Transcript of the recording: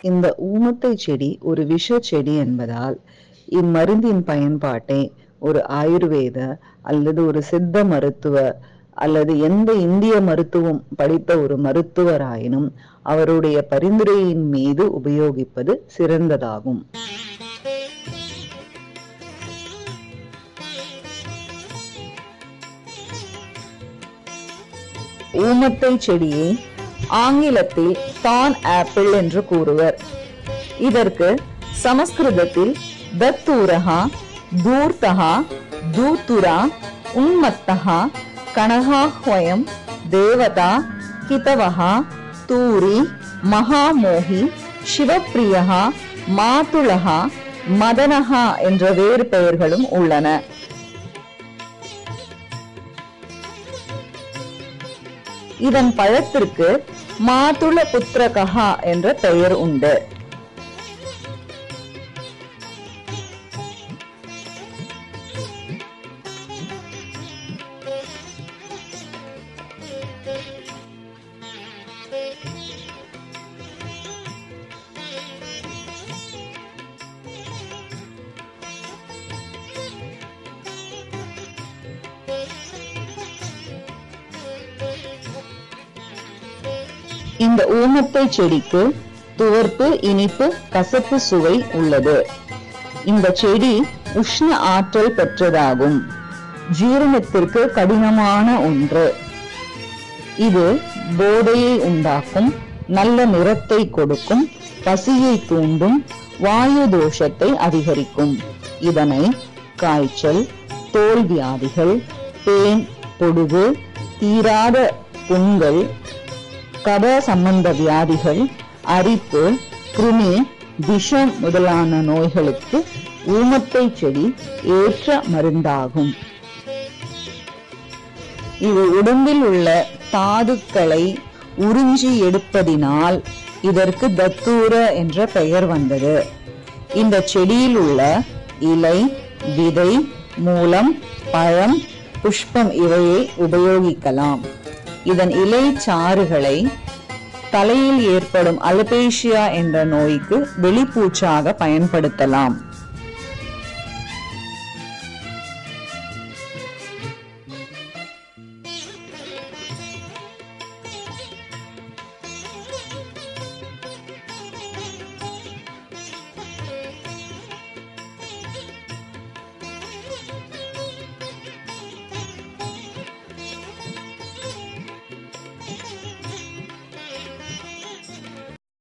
இந்த ஊமத்தை செடி ஒரு விஷ செடி என்பதால் இம்மருந்தின் பயன்பாட்டை ஒரு ஆயுர்வேத அல்லது ஒரு சித்த மருத்துவ அல்லது எந்த இந்திய மருத்துவம் படித்த ஒரு மருத்துவராயினும் அவருடைய பரிந்துரையின் மீது உபயோகிப்பது சிறந்ததாகும் ஊமத்தை செடியை ஆங்கிலத்தில் தான் ஆப்பிள் என்று கூறுவர் இதற்கு சமஸ்கிருதத்தில் தத்தூரகா தூர்த்தகா தூத்துரா உன்மத்தகா கனகாஹ்வயம் தேவதா கிதவகா தூரி மகாமோகி சிவப்பிரியகா மாதுளகா மதனகா என்ற வேறு பெயர்களும் உள்ளன இதன் பழத்திற்கு மாதுள புத்திரகா என்ற பெயர் உண்டு இந்த ஊமத்தை செடிக்கு துவர்ப்பு இனிப்பு கசப்பு சுவை உள்ளது இந்த செடி உஷ்ண ஆற்றல் பெற்றதாகும் ஜீரணத்திற்கு கடினமான ஒன்று இது போதையை உண்டாக்கும் நல்ல நிறத்தை கொடுக்கும் பசியை தூண்டும் வாயு தோஷத்தை அதிகரிக்கும் இதனை காய்ச்சல் தோல் வியாதிகள் பேன் பொடுகு தீராத புண்கள் கப சம்பந்த வியாதிகள் அரிப்பு கிருமி விஷம் முதலான நோய்களுக்கு ஊமத்தை செடி ஏற்ற மருந்தாகும் இது உடம்பில் உள்ள தாதுக்களை உறிஞ்சி எடுப்பதினால் இதற்கு தத்தூர என்ற பெயர் வந்தது இந்த செடியில் உள்ள இலை விதை மூலம் பழம் புஷ்பம் இவையை உபயோகிக்கலாம் இதன் இலை சாறுகளை தலையில் ஏற்படும் அலபேஷியா என்ற நோய்க்கு வெளிப்பூச்சாக பயன்படுத்தலாம்